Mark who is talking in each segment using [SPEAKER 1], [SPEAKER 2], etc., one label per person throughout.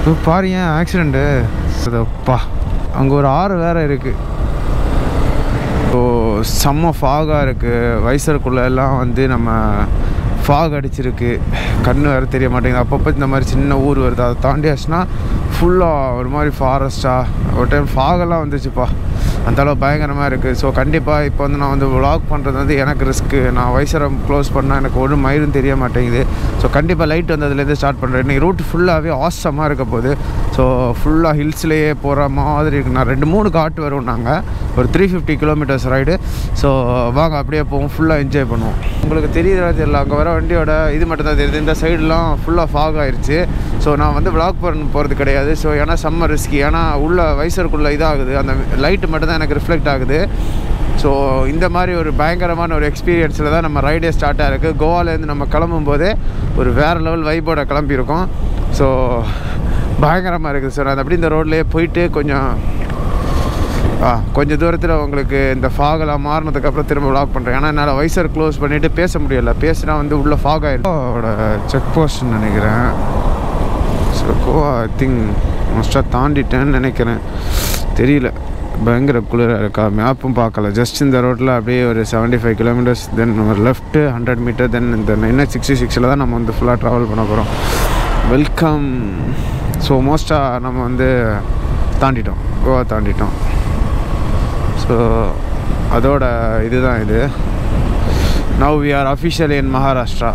[SPEAKER 1] இப்போ பாரு ஏன் ஆக்சிடெண்ட்டு அதப்பா அங்கே ஒரு ஆறு வேற இருக்குது ஸோ செம்ம ஃபாகாக இருக்குது வைசருக்குள்ள எல்லாம் வந்து நம்ம ஃபாக் அடிச்சிருக்கு கண்ணு வேறு தெரிய மாட்டேங்குது அப்பப்போ இந்த மாதிரி சின்ன ஊர் வருது அதை தாண்டியாச்சுன்னா ஃபுல்லாக ஒரு மாதிரி ஃபாரஸ்ட்டாக ஒரு டைம் ஃபாகெல்லாம் வந்துச்சுப்பா அந்த அளவு பயங்கரமாக இருக்குது ஸோ கண்டிப்பாக இப்போ வந்து நான் வந்து vlog பண்ணுறது வந்து எனக்கு ரிஸ்க்கு நான் வைசரம் க்ளோஸ் பண்ணால் எனக்கு ஒரு மயிரும் தெரிய மாட்டேங்குது ஸோ கண்டிப்பாக லைட் வந்ததுலேருந்து ஸ்டார்ட் பண்ணுறேன் இன்னைக்கு ரூட் ஃபுல்லாகவே ஆசமாக இருக்க போகுது ஸோ ஃபுல்லாக ஹில்ஸ்லேயே போகிற மாதிரி இருக்கு நான் ரெண்டு மூணு காட்டு வரும் நாங்கள் ஒரு three fifty kilometres ride so வாங்க அப்படியே போவோம் ஃபுல்லாக என்ஜாய் பண்ணுவோம் உங்களுக்கு தெரியுதா தெரியல அங்கே வர வண்டியோட இது மட்டும் தான் தெரியுது இந்த சைடுலாம் ஃபுல்லாக ஃபாக் ஆயிருச்சு ஸோ நான் வந்து vlog பண்ண போகிறது கிடையாது ஸோ ஏன்னா செம்ம ரிஸ்கி ஏன்னா உள்ள வைசருக்குள்ளே இதாகுது அந்த லைட்டு மட்டும் தான் எனக்கு ரிஃப்ளெக்ட் ஆகுது ஸோ இந்த மாதிரி ஒரு பயங்கரமான ஒரு எக்ஸ்பீரியன்ஸில் தான் நம்ம ரைடே ஸ்டார்ட் ஆகிருக்கு கோவாலேருந்து நம்ம கிளம்பும் போதே ஒரு வேறு லெவல் வைப்போட கிளம்பியிருக்கோம் ஸோ பயங்கரமாக இருக்குது சார் அது அப்படி இந்த ரோட்லேயே போயிட்டு கொஞ்சம் ஆ கொஞ்சம் தூரத்தில் உங்களுக்கு இந்த ஃபாகெல்லாம் மாறினதுக்கு அப்புறம் திரும்ப வ்ளாக் பண்ணுறேன் ஏன்னா என்னால் வைசர் க்ளோஸ் பண்ணிவிட்டு பேச முடியல பேசினா வந்து உள்ள ஃபாக் ஆகிடும் அவரோட செக் போஸ்ட்னு நினைக்கிறேன் ஸோ கோவா ஐ திங்க் மோஸ்ட்டாக தாண்டிட்டேன்னு நினைக்கிறேன் தெரியல பயங்கர குளிராக இருக்கா மேப்பும் பார்க்கல ஜஸ்ட் இந்த ரோட்டில் அப்படியே ஒரு செவன்ட்டி ஃபைவ் கிலோமீட்டர்ஸ் தென் ஒரு லெஃப்ட்டு ஹண்ட்ரட் மீட்டர் தென் இந்த நைன் சிக்ஸ்டி சிக்ஸில் தான் நம்ம வந்து ஃபுல்லாக ட்ராவல் பண்ண போகிறோம் வெல்கம் ஸோ மோஸ்ட்டாக நம்ம வந்து தாண்டிட்டோம் கோவா தாண்டிட்டோம் ஸோ அதோட இதுதான் இது now we are official in Maharashtra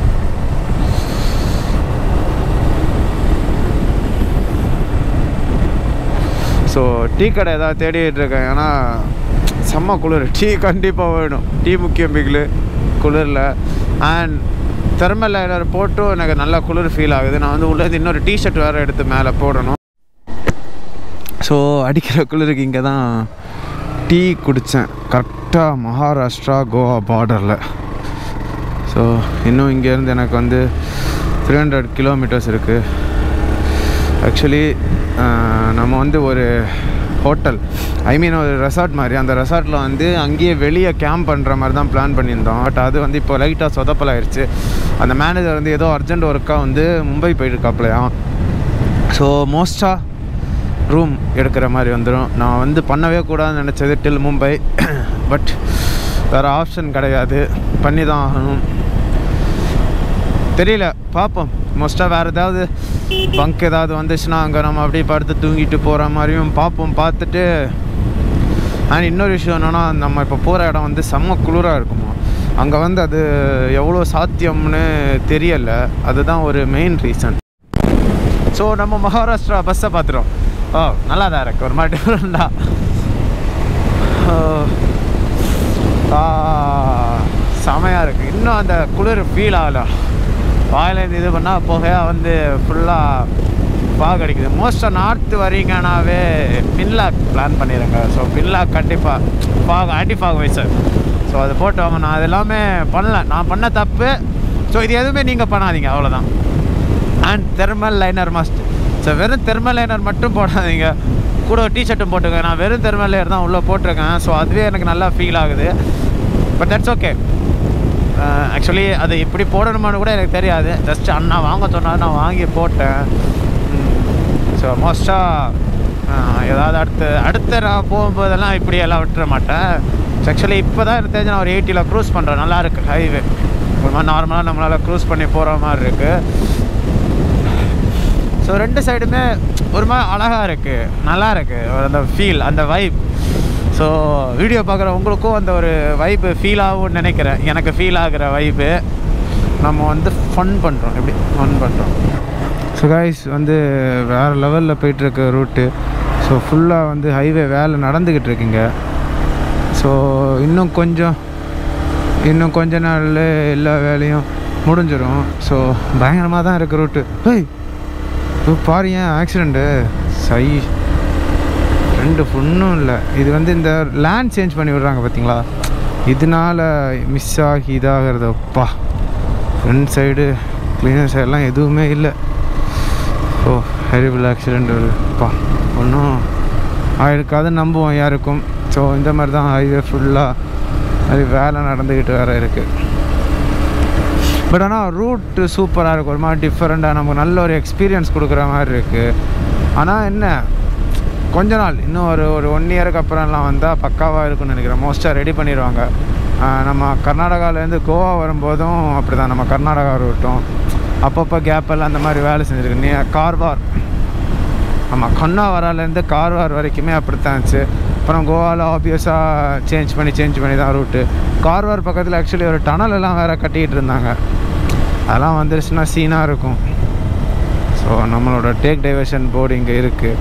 [SPEAKER 1] so tea கடை ஏதாவது தேடிட்டு இருக்கேன் ஏன்னா செம்ம குளிர் டீ கண்டிப்பாக வேணும் டீ முக்கியம் பிகில் குளிரில் அண்ட் தெர்மல் லைனர் போட்டும் எனக்கு நல்லா குளிர் ஃபீல் ஆகுது நான் வந்து உள்ளே இன்னொரு டிஷர்ட் வேறு எடுத்து மேலே போடணும் ஸோ அடிக்கிற குளிருக்கு இங்கே தான் டீ குடித்தேன் கரெக்டாக மகாராஷ்டிரா கோவா பார்டரில் ஸோ இன்னும் இங்கேருந்து எனக்கு வந்து த்ரீ ஹண்ட்ரட் கிலோமீட்டர்ஸ் இருக்குது ஆக்சுவலி நம்ம வந்து ஒரு ஹோட்டல் ஐ மீன் ஒரு ரெசார்ட் மாதிரி அந்த ரெசார்ட்டில் வந்து அங்கேயே வெளியே கேம்ப் பண்ணுற மாதிரி தான் பிளான் பண்ணியிருந்தோம் பட் அது வந்து இப்போ லைட்டாக சொதப்பலாயிருச்சு அந்த மேனேஜர் வந்து ஏதோ அர்ஜென்ட் ஒர்க்காக வந்து மும்பை போயிருக்காப்லையாம் ஸோ மோஸ்ட்டாக ரூம் எடுக்கிற மாதிரி வந்துடும் நான் வந்து பண்ணவே கூடாதுன்னு நினச்சது டில் மும்பை பட் வேறு ஆப்ஷன் கிடையாது பண்ணி தான் ஆகணும் தெரியல பார்ப்போம் மோஸ்ட்டாக வேறு ஏதாவது பங்க் ஏதாவது வந்துச்சுன்னா அங்கே நம்ம அப்படியே படுத்து தூங்கிட்டு போகிற மாதிரியும் பார்ப்போம் பார்த்துட்டு அண்ட் இன்னொரு விஷயம் என்னென்னா நம்ம இப்போ போகிற இடம் வந்து செம்ம குளிராக இருக்குமா அங்கே வந்து அது எவ்வளோ சாத்தியம்னு தெரியலை அதுதான் ஒரு மெயின் ரீசன் ஸோ நம்ம மகாராஷ்டிரா பஸ்ஸை பார்த்துட்டோம் ஓ நல்லா தான் இருக்கு ஒரு மாதிரி டிஃப்ரெண்டாக செமையாக இருக்குது இன்னும் அந்த குளிர் ஃபீல் ஆகல வாயிலேருந்து இது பண்ணால் புகையாக வந்து ஃபுல்லாக பாக் அடிக்குது மோஸ்ட்டாக நார்த்து வரீங்கன்னாவே பின்லாக் பிளான் பண்ணிடுங்க ஸோ பின்லாக் கண்டிப்பாக fog anti fog visor so அதை போட்டு வாங்க நான் அது எல்லாமே பண்ணல நான் பண்ண தப்பு ஸோ இது எதுவுமே நீங்கள் பண்ணாதீங்க அவ்வளோதான் and thermal liner must so வெறும் தெர்மல் லைனர் மட்டும் போடாதீங்க கூட ஒரு டிஷர்ட்டும் போட்டுங்க நான் வெறும் தெர்மல் லேயர் தான் உள்ளே போட்டிருக்கேன் ஸோ அதுவே எனக்கு நல்லா ஃபீல் ஆகுது பட் தட்ஸ் ஓகே ஆக்சுவலி அது இப்படி போடணுமான்னு கூட எனக்கு தெரியாது ஜஸ்ட் அண்ணா வாங்க சொன்னாலும் நான் வாங்கி போட்டேன் ஸோ மோஸ்ட்டாக ஏதாவது அடுத்து அடுத்த நான் போகும்போதெல்லாம் இப்படி எல்லாம் விட்டுற மாட்டேன் ஆக்சுவலி இப்போ தான் எனக்கு தெரிஞ்சு நான் ஒரு எயிட்டியில் க்ரூஸ் பண்ணுறேன் நல்லா இருக்குது ஹைவே ஒரு மாதிரி நார்மலாக நம்மளால் க்ரூஸ் பண்ணி போகிற மாதிரி இருக்குது ஸோ ரெண்டு சைடுமே ஒரு மாதிரி அழகாக இருக்குது நல்லா இருக்குது ஒரு அந்த ஃபீல் அந்த வைப் ஸோ வீடியோ பார்க்குற உங்களுக்கும் அந்த ஒரு வைப்பு ஃபீல் ஆகும்னு நினைக்கிறேன் எனக்கு ஃபீல் ஆகிற வைப்பு நம்ம வந்து ஃபன் பண்ணுறோம் எப்படி ஃபன் பண்ணுறோம் ஸோ கைஸ் வந்து வேறு லெவலில் போயிட்டுருக்க ரூட்டு ஸோ ஃபுல்லாக வந்து ஹைவே வேலை நடந்துக்கிட்டு இருக்குங்க ஸோ இன்னும் கொஞ்சம் இன்னும் கொஞ்ச நாளில் எல்லா வேலையும் முடிஞ்சிடும் ஸோ பயங்கரமாக தான் இருக்குது ரூட்டு ஹேய் இப்போ பாரு ஏன் ஆக்சிடெண்ட்டு சை ரெண்டு ஒன்றும் இல்லை இது வந்து இந்த லேண்ட் சேஞ்ச் பண்ணி விடுறாங்க பார்த்தீங்களா இதனால மிஸ் ஆகி இதாகிறது அப்பா ஃப்ரண்ட் சைடு கிளீனர் சைடெலாம் எதுவுமே இல்லை ஓ ஹெரிபிள் ஆக்சிடெண்ட் வருதுப்பா ஒன்றும் ஆயிருக்காதுன்னு நம்புவோம் யாருக்கும் ஸோ இந்த மாதிரி தான் ஹைவே ஃபுல்லாக அது வேலை நடந்துக்கிட்டு வேற இருக்குது பட் ஆனால் ரூட்டு சூப்பராக இருக்கும் ஒரு மாதிரி டிஃப்ரெண்ட்டாக நமக்கு நல்ல ஒரு எக்ஸ்பீரியன்ஸ் கொடுக்குற மாதிரி இருக்குது ஆனால் என்ன கொஞ்ச நாள் இன்னும் ஒரு ஒரு ஒன் இயருக்கு அப்புறம்லாம் வந்தால் பக்காவாக இருக்கும்னு நினைக்கிறேன் மோஸ்ட்டாக ரெடி பண்ணிடுவாங்க ஆஹ் நம்ம கர்நாடகாவிலேருந்து கோவா வரும்போதும் அப்படி தான் நம்ம கர்நாடகா ரூட்டும் அப்பப்போ கேப்பெல்லாம் அந்த மாதிரி வேலை செஞ்சுருக்கு நீ கார்வார் ஆமாம் கண்ணாவராலேருந்து கார்வார் வரைக்குமே அப்படித்தான் இருந்துச்சு அப்புறம் கோவாவில் ஆப்வியஸாக சேஞ்ச் பண்ணி சேஞ்ச் பண்ணி தான் ரூட்டு கார்வார் பக்கத்தில் ஆக்சுவலி ஒரு டனல் எல்லாம் வேறு கட்டிக்கிட்டு இருந்தாங்க அதெல்லாம் வந்துருச்சுன்னா சீனாக இருக்கும் ஸோ நம்மளோட டேக் டைவர்ஷன் போர்டு இங்கே இருக்குது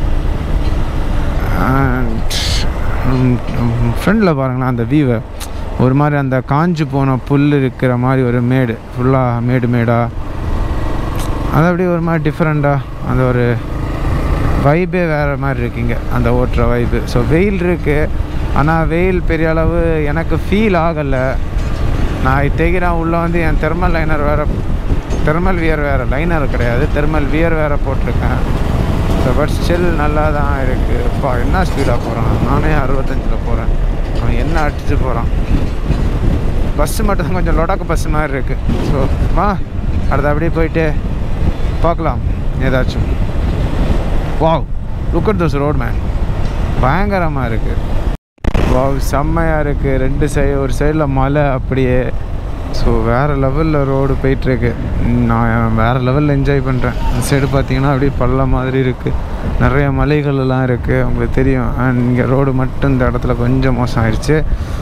[SPEAKER 1] ஃப்ரெண்டில் பாருங்களேன் அந்த வியூவை ஒரு மாதிரி அந்த காஞ்சு போன புல் இருக்கிற மாதிரி ஒரு மேடு ஃபுல்லாக மேடு மேடாக அது அப்படியே ஒரு மாதிரி டிஃப்ரெண்ட்டாக அந்த ஒரு வைபே வேறு மாதிரி இருக்குங்க அந்த ஓட்டுற வைபு ஸோ வெயில் இருக்குது ஆனால் வெயில் பெரிய அளவு எனக்கு ஃபீல் ஆகலை நான் இத்தேக்கிறேன் உள்ளே வந்து என் தெர்மல் லைனர் வேறு தெர்மல் வியர் வேறு லைனர் கிடையாது தெர்மல் வியர் வேறு போட்டிருக்கேன் ஸோ பட் ஸ்டில் நல்லா தான் இருக்குது அப்பா என்ன ஸ்பீடாக போகிறான் நானே அறுபத்தஞ்சில் போகிறேன் அவன் என்ன அடிச்சு போகிறான் பஸ்ஸு மட்டும் கொஞ்சம் லொடக்கு பஸ் மாதிரி இருக்குது ஸோ வா அடுத்து அப்படியே போயிட்டு பார்க்கலாம் ஏதாச்சும் wow look at this road man பயங்கரமாக இருக்குது வாவ் செம்மையாக இருக்குது ரெண்டு சைடு ஒரு சைடில் மலை அப்படியே ஸோ வேறு லெவலில் ரோடு போயிட்டுருக்கு நான் வேறு லெவலில் என்ஜாய் பண்ணுறேன் இந்த சைடு பார்த்தீங்கன்னா அப்படியே பள்ளம் மாதிரி இருக்குது நிறைய மலைகள் எல்லாம் இருக்குது உங்களுக்கு தெரியும் அண்ட் இங்கே ரோடு மட்டும் இந்த இடத்துல கொஞ்சம் மோசம் ஆயிடுச்சு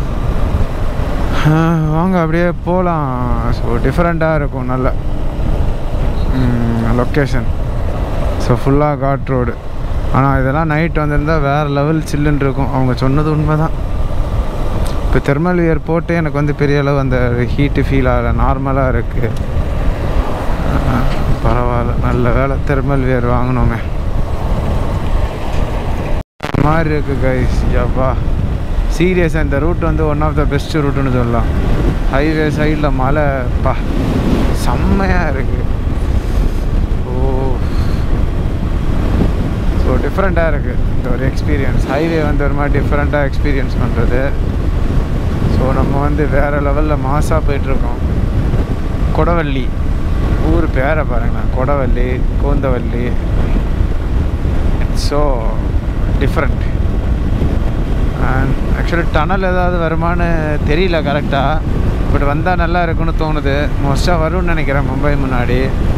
[SPEAKER 1] ஆஹ் வாங்க அப்படியே போகலாம் ஸோ டிஃப்ரெண்ட்டாக இருக்கும் நல்ல லொக்கேஷன் ஸோ ஃபுல்லாக காட் ரோடு ஆனால் இதெல்லாம் நைட் வந்திருந்தால் வேறு லெவல் சில்லுன்னு இருக்கும் அவங்க சொன்னது உண்மை தான் இப்போ தெர்மல் வியர் போட்டு எனக்கு வந்து பெரிய அளவு அந்த ஹீட்டு ஃபீல் ஆகலை நார்மலாக இருக்குது பரவாயில்ல நல்ல வேலை தெர்மல் வியர் வாங்கினோமே இந்த மாதிரி இருக்குது கைஸ் யப்பா சீரியஸாக இந்த ரூட் வந்து ஒன் ஆஃப் த பெஸ்ட் ரூட்டுன்னு சொல்லலாம் ஹைவே சைடில் மலை பா செம்மையாக இருக்குது ஓ ஸோ டிஃப்ரெண்ட்டாக இருக்குது இந்த ஒரு எக்ஸ்பீரியன்ஸ் ஹைவே வந்து ஒரு மாதிரி டிஃப்ரெண்ட்டாக எக்ஸ்பீரியன்ஸ் பண்ணுறது ஸோ நம்ம வந்து வேறு லெவலில் மாசாக போயிட்டுருக்கோம் கொடவள்ளி ஊர் பேரை பாருங்களேன் Kodavalli Koonthavalli it's so different and actually tunnel ஏதாவது வருமானு தெரியல கரெக்டாக பட் வந்தால் நல்லா இருக்குன்னு தோணுது மோஸ்ட்டாக வரும்னு நினைக்கிறேன் மும்பை முன்னாடி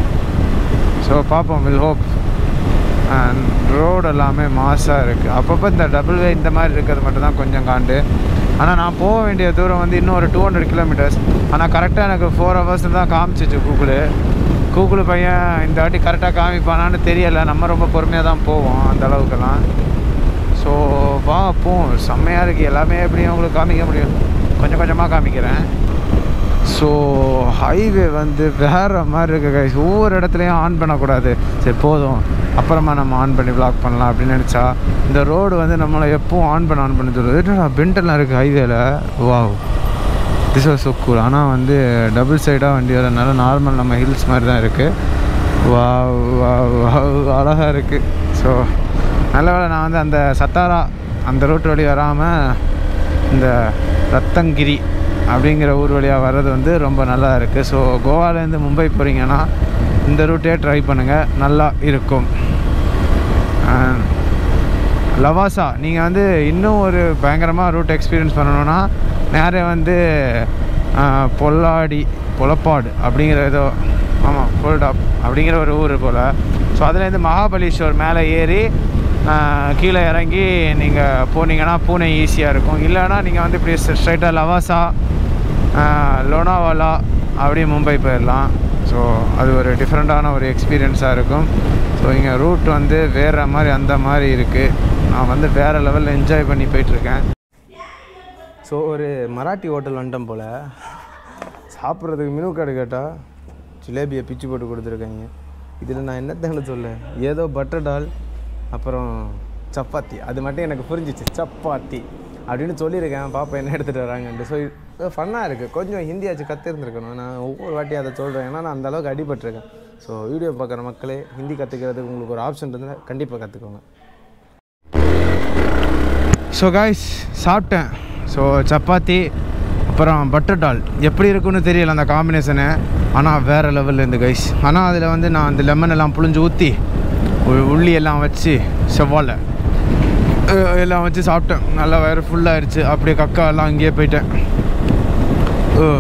[SPEAKER 1] ஸோ பார்ப்போம் வில் ஹோப் அண்ட் ரோடு எல்லாமே மாஸாக இருக்குது அப்பப்போ இந்த டபுள் வே இந்த மாதிரி இருக்கிறது மட்டும் தான் கொஞ்சம் காண்டு ஆனால் நான் போக வேண்டிய தூரம் வந்து இன்னும் ஒரு டூ ஹண்ட்ரட் கிலோமீட்டர்ஸ் ஆனால் கரெக்டாக எனக்கு ஃபோர் ஹவர்ஸ் தான் காமிச்சிச்சு கூகுளு கூகுள் பையன் இந்த வாட்டி கரெக்டாக காமிப்பானான்னு தெரியலை நம்ம ரொம்ப பொறுமையாக தான் போவோம் அந்த அளவுக்கெல்லாம் ஸோ வா போம் செம்மையாக இருக்குது எல்லாமே எப்படி உங்களுக்கு காமிக்க முடியும் கொஞ்சம் கொஞ்சமாக காமிக்கிறேன் ஸோ ஹைவே வந்து வேறு மாதிரி இருக்கு கைஸ் ஒவ்வொரு இடத்துலையும் ஆன் பண்ணக்கூடாது சரி போதும் அப்புறமா நம்ம ஆன் பண்ணி vlog பண்ணலாம் அப்படின்னு நினச்சா இந்த ரோடு வந்து நம்மளை எப்பவும் ஆன் பண்ண ஆன் பண்ண சொல்லுது என்னடா பெண்டெல்லாம் இருக்குது ஹைவேல wow this was so cool ஆனால் வந்து டபுள் சைடாக வண்டி வரதுனால நார்மல் நம்ம ஹில்ஸ் மாதிரி தான் இருக்குது வா வா அழகாக இருக்குது ஸோ நல்ல வேளை நான் வந்து அந்த சத்தாரா அந்த ரூட் வழி வராமல் இந்த ரத்தங்கிரி அப்படிங்கிற ஊர் வழியாக வர்றது வந்து ரொம்ப நல்லா இருக்குது ஸோ கோவாலேருந்து மும்பை போகிறீங்கன்னா இந்த ரூட்டே ட்ரை பண்ணுங்கள் நல்லா இருக்கும் And லவாசா நீங்கள் வந்து இன்னும் ஒரு பயங்கரமாக ரூட் எக்ஸ்பீரியன்ஸ் பண்ணணுன்னா நேரே வந்து ஆஹ், பொல்லாடி பொலப்பாடு அப்படிங்கிற ஏதோ ஆமாம் பொல்டாப் அப்படிங்கிற ஒரு ஊர் போல் ஸோ அதுலேருந்து மகாபலீஸ்வர் மேலே ஏறி ஆஹ், கீழே இறங்கி நீங்கள் போனீங்கன்னா பூனே ஈஸியாக இருக்கும் இல்லைன்னா நீங்கள் வந்து இப்படி ஸ்ட்ரைட்டாக லவாசா ஆஹ், லோனாவாலா அப்படியே மும்பை போயிடலாம் ஸோ அது ஒரு டிஃப்ரெண்ட்டான ஒரு எக்ஸ்பீரியன்ஸாக இருக்கும் ஸோ இங்கே ரூட் வந்து வேறு மாதிரி அந்த மாதிரி இருக்குது நான் வந்து வேறு லெவலில் என்ஜாய் பண்ணி போயிட்டுருக்கேன்
[SPEAKER 2] ஸோ ஒரு மராட்டி ஹோட்டல் வந்துட்டோம் போல் சாப்பிட்றதுக்கு மெனு கார்டு கேட்டால் ஜிலேபியை பிச்சு போட்டு கொடுத்துருக்காங்க இதில் நான் என்னத்தங்க சொல்ல ஏதோ பட்டர் டால் அப்புறம் சப்பாத்தி அது மட்டும் எனக்கு புரிஞ்சிச்சு சப்பாத்தி அப்படின்னு சொல்லியிருக்கேன் பாப்பா என்ன எடுத்துகிட்டு வராங்கன்ட்டு ஸோ இது ஃபன்னாக இருக்குது கொஞ்சம் ஹிந்தியாச்சும் கற்றுருந்துருக்கணும் நான் ஒவ்வொரு வாட்டி அதை சொல்கிறேன் ஏன்னா நான் அந்த அளவுக்கு அடிபட்டிருக்கேன் ஸோ வீடியோ பார்க்குற மக்களே ஹிந்தி கற்றுக்கிறதுக்கு உங்களுக்கு ஒரு ஆப்ஷன் இருந்தால் கண்டிப்பாக கற்றுக்கோங்க
[SPEAKER 1] ஸோ காய்ஸ் சாப்பிட்டேன் ஸோ சப்பாத்தி அப்புறம் பட்டர் டால் எப்படி இருக்குன்னு தெரியல அந்த காம்பினேஷனு ஆனால் வேறு லெவலில் இருந்து கைஸ் ஆனால் அதில் வந்து நான் அந்த லெமன் எல்லாம் புழிஞ்சு ஊற்றி உள்ளி எல்லாம் வச்சு செவ்வாழை அஹ் எல்லாம் வச்சு சாப்பிட்டேன் நல்லா வயிறு ஃபுல்லாகிடுச்சு அப்படியே கக்கா எல்லாம் அங்கேயே போயிட்டேன் அஹ்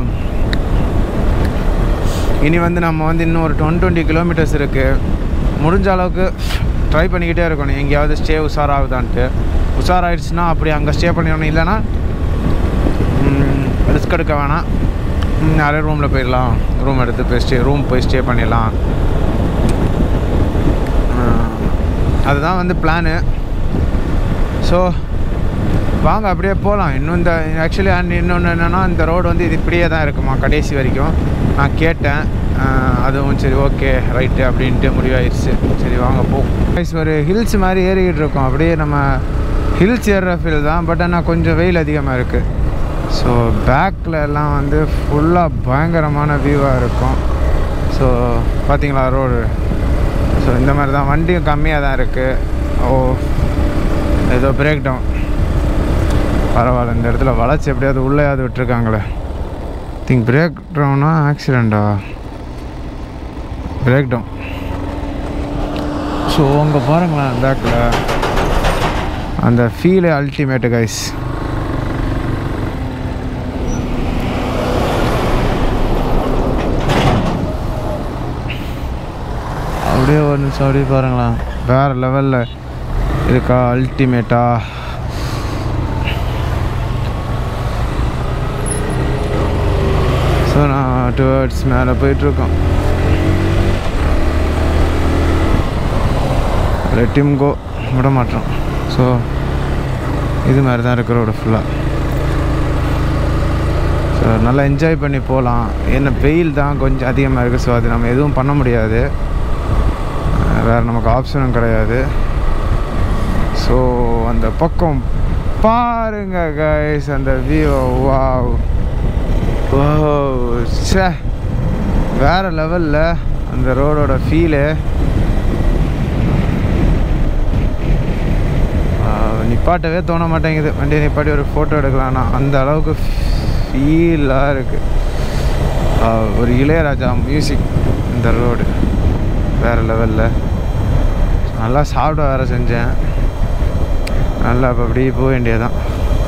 [SPEAKER 1] இனி வந்து நம்ம வந்து இன்னும் ஒரு ஒன் டுவெண்ட்டி கிலோமீட்டர்ஸ் இருக்குது முடிஞ்ச அளவுக்கு ட்ரை பண்ணிக்கிட்டே இருக்கணும் எங்கேயாவது ஸ்டே உஷாராகுதான்ட்டு உஷாராயிடுச்சுன்னா அப்படி அங்கே ஸ்டே பண்ணிடணும் இல்லைன்னா ரிஸ்க் எடுக்க வேணாம் ம், நிறைய ரூமில் போயிடலாம் ரூம் எடுத்து போய் ஸ்டே ரூம் போய் ஸ்டே பண்ணிடலாம் அஹ் அதுதான் வந்து பிளானு ஸோ வாங்க அப்படியே போகலாம் இன்னும் இந்த ஆக்சுவலி அண்ட் இன்னொன்று என்னென்னா இந்த ரோடு வந்து இது இப்படியே தான் இருக்குமா கடைசி வரைக்கும் நான் கேட்டேன் அஹ் அதுவும் சரி ஓகே ரைட்டு அப்படின்ட்டு முடிவாயிடுச்சு சரி வாங்க போ Guys, ஒரு ஹில்ஸ் மாதிரி ஏறிக்கிட்டு இருக்கோம் அப்படியே நம்ம ஹில்ஸ் ஏறுற ஃபீல் தான் பட் ஆனால் கொஞ்சம் வெயில் அதிகமாக இருக்குது ஸோ பேக்கில் எல்லாம் வந்து ஃபுல்லாக பயங்கரமான வியூவாக இருக்கும் ஸோ பார்த்தீங்களா ரோடு ஸோ இந்த மாதிரி தான் வண்டியும் கம்மியாக தான் இருக்குது ஓ ஏதோ பிரேக் டவுன் பரவாயில்ல இந்த இடத்துல வளைச்சி எப்படியாவது உள்ளேயாவது விட்டுருக்காங்களே திங்க் பிரேக் டவுனா ஆக்சிடெண்ட்டா பிரேக் டவுன் ஸோ அங்கே பாருங்களேன் பேக்கில் அந்த ஃபீலே அல்டிமேட்டு கைஸ் அப்படியே ஒரு நிமிஷம் அப்படியே பாருங்களேன் வேறு லெவலில் இருக்கா அல்டிமேட்டா ஸோ நான் டுவர்ட்ஸ் மேலே போயிட்டுருக்கோம் லெட்டிம் கோ விட மாட்டோம் ஸோ இது மாதிரி தான் இருக்கிற ரோடு ஃபுல்லாக ஸோ நல்லா என்ஜாய் பண்ணி போகலாம் என்ன வெயில் தான் கொஞ்சம் அதிகமாக இருக்குது ஸோ அது நம்ம எதுவும் பண்ண முடியாது அஹ் வேறு நமக்கு ஆப்ஷனும் கிடையாது ஸோ அந்த பக்கம் பாருங்க கைஸ் அந்த வியூ வாவ் ஓ ச்சே வேறு லெவலில் அந்த ரோடோட ஃபீலு நிப்பாட்டவே தோண மாட்டேங்குது வண்டியை நிப்பாட்டி ஒரு ஃபோட்டோ எடுக்கலாம்னா அந்த அளவுக்கு ஃபீலாக இருக்குது ஒரு இளையராஜா மியூசிக் இந்த ரோடு வேறு லெவலில் நல்லா சாப்பிட வேறு செஞ்சேன் நல்லா இப்போ அப்படியே போக வேண்டியதான்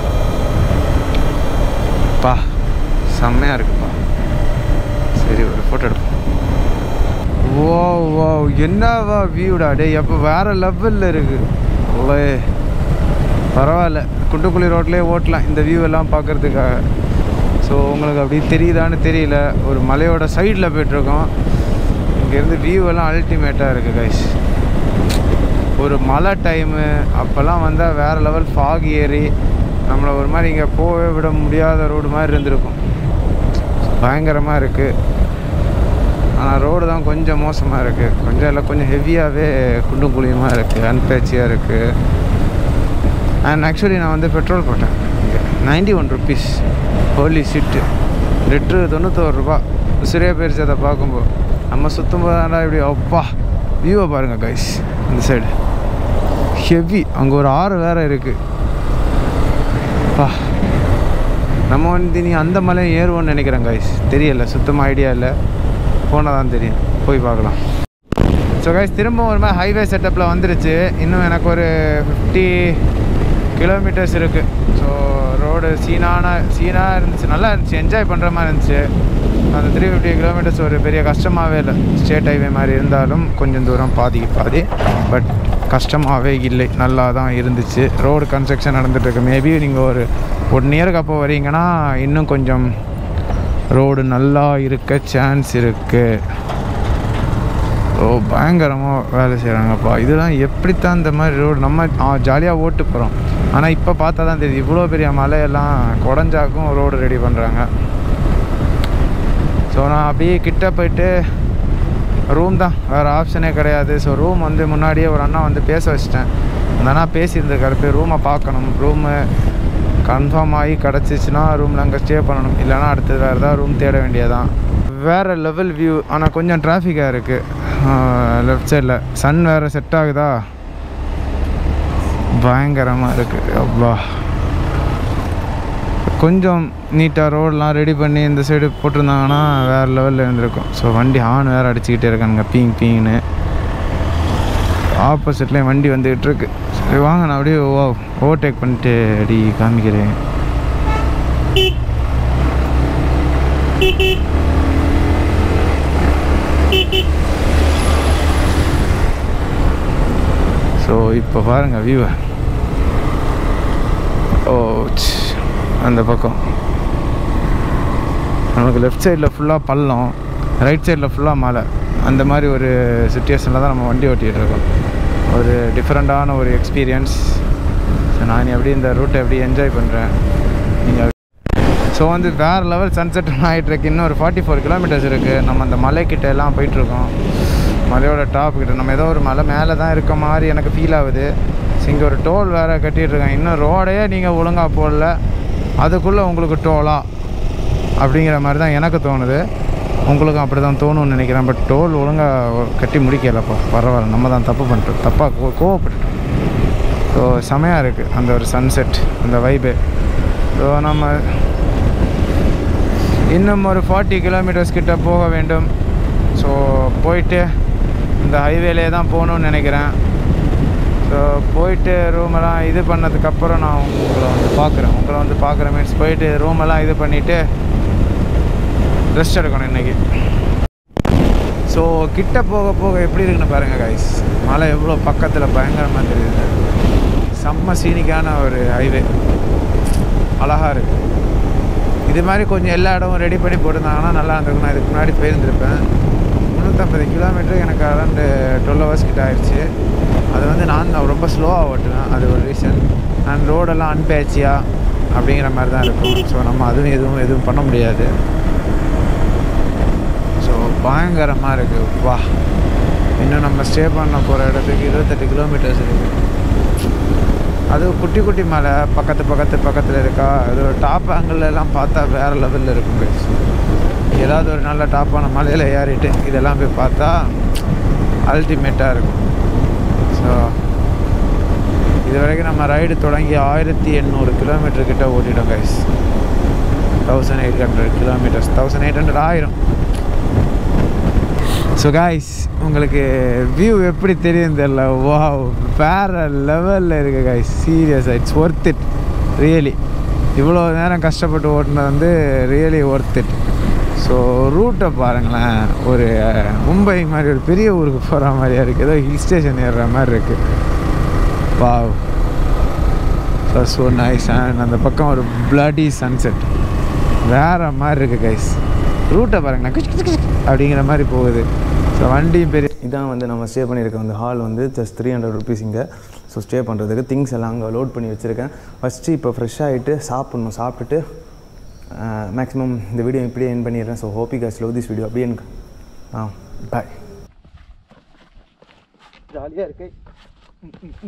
[SPEAKER 1] பா செம்மையாக இருக்குப்பா சரி ஒரு ஃபோட்டோ எடுப்போம் ஓ ஓ என்னவா வியூடா டேய் அப்போ வேறு லெவலில் இருக்குது ஓே பரவாயில்ல குண்டுக்குழி ரோட்லேயே ஓட்டலாம் இந்த வியூ எல்லாம் பார்க்குறதுக்காக ஸோ உங்களுக்கு அப்படி தெரியுதான்னு தெரியல ஒரு மலையோட சைடில் போயிட்டுருக்கோம் இங்கேருந்து வியூ எல்லாம் அல்டிமேட்டாக இருக்குது கைஸ் ஒரு மழை டைமு அப்போல்லாம் வந்தால் வேறு லெவல் ஃபாக் ஏறி நம்மளை ஒரு மாதிரி இங்கே போகவே விட முடியாத ரோடு மாதிரி இருந்திருக்கும் பயங்கரமாக இருக்குது ஆனால் ரோடு தான் கொஞ்சம் மோசமாக இருக்குது கொஞ்சம் இல்லை கொஞ்சம் ஹெவியாகவே குண்டும் குழியுமாக இருக்குது அன்பேச்சியாக இருக்குது அண்ட் ஆக்சுவலி நான் வந்து பெட்ரோல் போட்டேன் இங்கே ninety one rupees holy shit litre தொண்ணூத்தோரு ரூபா உசிரியா போயிருச்சு அதை பார்க்கும்போது நம்ம சுற்றும் போதாண்டா இப்படி அப்பா வியூவை பாருங்கள் கைஸ் இந்த சைடு ஹெவி அங்கே ஒரு ஆறு வேறு இருக்குது பா நம்ம வந்து நீ அந்த மலை ஏறுவோம்னு நினைக்கிறேன் கைஸ் தெரியல சுத்தமாக ஐடியா இல்லை போனால் தான் தெரியும் போய் பார்க்கலாம் ஸோ கைஸ் திரும்ப ஒரு மாதிரி ஹைவே செட்டப்பில் வந்துருச்சு இன்னும் எனக்கு ஒரு ஃபிஃப்டி கிலோமீட்டர்ஸ் இருக்குது ஸோ ரோடு சீனான சீனாக இருந்துச்சு நல்லா இருந்துச்சு என்ஜாய் பண்ணுற மாதிரி இருந்துச்சு அந்த த்ரீ ஃபிஃப்டி கிலோமீட்டர்ஸ் ஒரு பெரிய கஷ்டமாகவே இல்லை ஸ்டேட் ஹைவே மாதிரி இருந்தாலும் கொஞ்சம் தூரம் பாதிக்கு பாதி பட் கஷ்டமாகவே இல்லை நல்லா தான் இருந்துச்சு ரோடு கன்ஸ்ட்ரக்ஷன் நடந்துகிட்ருக்கு மேபி நீங்கள் ஒரு ஒன் இயருக்கு அப்போ வரீங்கன்னா இன்னும் கொஞ்சம் ரோடு நல்லா இருக்க சான்ஸ் இருக்குது ஓ பயங்கரமாக வேலை செய்கிறாங்கப்பா இதெல்லாம் எப்படித்தான் இந்த மாதிரி ரோடு நம்ம ஜாலியாக ஓட்டு போகிறோம் ஆனால் இப்போ பார்த்தா தான் தெரியுது இவ்வளோ பெரிய மலையெல்லாம் குடஞ்சாக்கும் ரோடு ரெடி பண்ணுறாங்க ஸோ நான் அப்படியே கிட்ட போயிட்டு ரூம் தான் வேறு ஆப்ஷனே கிடையாது ஸோ ரூம் வந்து முன்னாடியே ஒரு அண்ணா வந்து பேச வச்சிட்டேன் அந்த அண்ணா பேசியிருந்திருக்காரு போய் ரூமை பார்க்கணும் ரூமு கன்ஃபார்ம் ஆகி கிடச்சிச்சின்னா ரூமில் அங்கே ஸ்டே பண்ணணும் இல்லைனா அடுத்தது வேறு ஏதாவது ரூம் தேட வேண்டியதான் வேறு லெவல் வியூ ஆனால் கொஞ்சம் டிராஃபிக்காக இருக்குது லெஃப்ட் சைடில் சன் வேறு செட் ஆகுதா பயங்கரமாக இருக்குது அப்பா கொஞ்சம் நீட்டாக ரோடெலாம் ரெடி பண்ணி இந்த சைடு போட்டிருந்தாங்கன்னா வேறு லெவலில் இருந்திருக்கும் ஸோ வண்டி ஹார்ன் வேறு அடிச்சுக்கிட்டே இருக்கானுங்க பீங் பீங்னு ஆப்போசிட்லேயும் வண்டி வந்துகிட்டு இருக்கு சரி வாங்க நான் அப்படியே ஓ ஓவர்டேக் பண்ணிட்டு அடி காமிக்கிறேன் ஸோ இப்போ பாருங்கள் வியூவை ஓ ச், அந்த பக்கம் நமக்கு லெஃப்ட் சைடில் ஃபுல்லாக பள்ளம் ரைட் சைடில் ஃபுல்லாக மலை அந்த மாதிரி ஒரு சுச்சுவேஷனில் தான் நம்ம வண்டி ஓட்டிகிட்டு இருக்கோம் ஒரு டிஃப்ரெண்ட்டான ஒரு எக்ஸ்பீரியன்ஸ் ஸோ நான் இனி அப்படியே இந்த ரூட்டை எப்படி என்ஜாய் பண்ணுறேன் நீங்கள் ஸோ வந்து வேறு லெவல் சன்செட் ஆகிட்டு இருக்கு இன்னும் ஒரு ஃபார்ட்டி ஃபோர் கிலோமீட்டர்ஸ் இருக்குது நம்ம அந்த மலைக்கிட்ட எல்லாம் போயிட்டுருக்கோம் மலையோட டாப் கிட்ட நம்ம ஏதோ ஒரு மலை மேலே தான் இருக்க மாதிரி எனக்கு ஃபீல் ஆகுது ஸோ இங்கே ஒரு டோல் வேறு கட்டிகிட்ருக்கேன் இன்னும் ரோடையே நீங்கள் ஒழுங்காக போடல அதுக்குள்ளே உங்களுக்கு டோலா அப்படிங்கிற மாதிரி தான் எனக்கு தோணுது உங்களுக்கும் அப்படி தான் தோணும்னு நினைக்கிறேன் பட் டோல் ஒழுங்காக கட்டி முடிக்கலப்பா பரவாயில்ல நம்ம தான் தப்பு பண்ணிட்டோம் தப்பாக கோ கோவப்பட்டுட்டோம் ஸோ செமையாக இருக்குது அந்த ஒரு சன்செட் அந்த வைபு ஸோ நம்ம இன்னும் ஒரு ஃபார்ட்டி கிலோமீட்டர்ஸ் கிட்ட போக வேண்டும் ஸோ போயிட்டு இந்த ஹைவேலே தான் போகணுன்னு நினைக்கிறேன் ஸோ போயிட்டு ரூமெல்லாம் இது பண்ணதுக்கப்புறம் நான் உங்களை வந்து பார்க்குறேன் உங்களை வந்து பார்க்குற மீன்ஸ் போயிட்டு ரூமெல்லாம் இது பண்ணிவிட்டு ரெஸ்ட் எடுக்கணும் இன்றைக்கி ஸோ கிட்ட போக போக எப்படி இருக்குன்னு பாருங்கள் கைஸ் மலை எவ்வளோ பக்கத்தில் பயங்கரமாக தெரியுது செம்ம சீனிக்கான ஒரு ஹைவே அழகாக இருக்குது இது மாதிரி கொஞ்சம் எல்லா இடமும் ரெடி பண்ணி போட்டிருந்தாங்கன்னா நல்லா இருந்திருக்கும் நான் இதுக்கு முன்னாடி போயிருந்திருப்பேன் முந்நூற்றம்பது கிலோமீட்டர் எனக்கு அரௌண்டு டுவெல் ஹவர்ஸ் கிட்ட ஆயிடுச்சு அது வந்து நான் தான் ரொம்ப ஸ்லோவாக ஓட்டுவேன் அது ஒரு ரீசன் அண்ட் ரோடெல்லாம் அன்பேச்சியாக அப்படிங்கிற மாதிரி தான் இருக்கும் ஸோ நம்ம அதுவும் எதுவும் எதுவும் பண்ண முடியாது ஸோ பயங்கரமாக இருக்குது வா இன்னும் நம்ம ஸ்டே பண்ண போகிற இடத்துக்கு இருபத்தெட்டு கிலோமீட்டர்ஸ் இருக்குது அது குட்டி குட்டி மலை பக்கத்து பக்கத்து பக்கத்தில் இருக்கா அது ஒரு டாப் எல்லாம் பார்த்தா வேறு லெவலில் இருக்கும் guys. ஏதாவது ஒரு நல்ல டாப்பான மலையில் ஏறிட்டு இதெல்லாம் போய் பார்த்தா அல்டிமேட்டாக இருக்கும் ஸோ இது வரைக்கும் நம்ம ரைடு தொடங்கி ஆயிரத்தி எண்ணூறு கிலோமீட்டர் கிட்ட ஓட்டிட்டோம் guys thousand eight hundred kilometres thousand eight hundred ஆயிரம் ஸோ காய்ஸ் உங்களுக்கு வியூ எப்படி தெரியும் தெரியல வா வேறு லெவலில் இருக்குது காய்ஸ் சீரியஸாக இட்ஸ் ஒர்த் இட் ரியலி இவ்வளோ நேரம் கஷ்டப்பட்டு ஓட்டினது வந்து ரியலி ஒர்த் இட் ஸோ ரூட்டை பாருங்களேன் ஒரு அஹ், மும்பை மாதிரி ஒரு பெரிய ஊருக்கு போகிற மாதிரியா இருக்குது ஏதோ ஹில் ஸ்டேஷன் ஏறுற மாதிரி இருக்குது wow so so nice and அந்த பக்கம் ஒரு பிளடி சன்செட் வேறு மாதிரி இருக்குது கைஸ் ரூட்டை பாருங்களேன் கிச் கிச் கிச் அப்படிங்கிற மாதிரி போகுது ஸோ வண்டியும் பெரிய
[SPEAKER 2] இதான் வந்து நம்ம ஸ்டே பண்ணியிருக்க அந்த ஹால் வந்து ஜஸ்ட் த்ரீ ஹண்ட்ரட் ருபீஸ் இங்கே ஸோ ஸ்டே பண்ணுறதுக்கு திங்ஸ் எல்லாம் அங்கே லோட் பண்ணி வச்சுருக்கேன் ஃபஸ்ட்டு இப்போ ஃப்ரெஷ் ஆகிட்டு சாப்பிட்ணும் சாப்பிட்டுட்டு மேக்ஸிமம் இந்த வீடியோ இப்படியே என் பண்ணிடுறேன் so hope you guys love this video அப்படியே எனக்கு ஆ பாய்
[SPEAKER 1] ஜாலியாக இருக்கு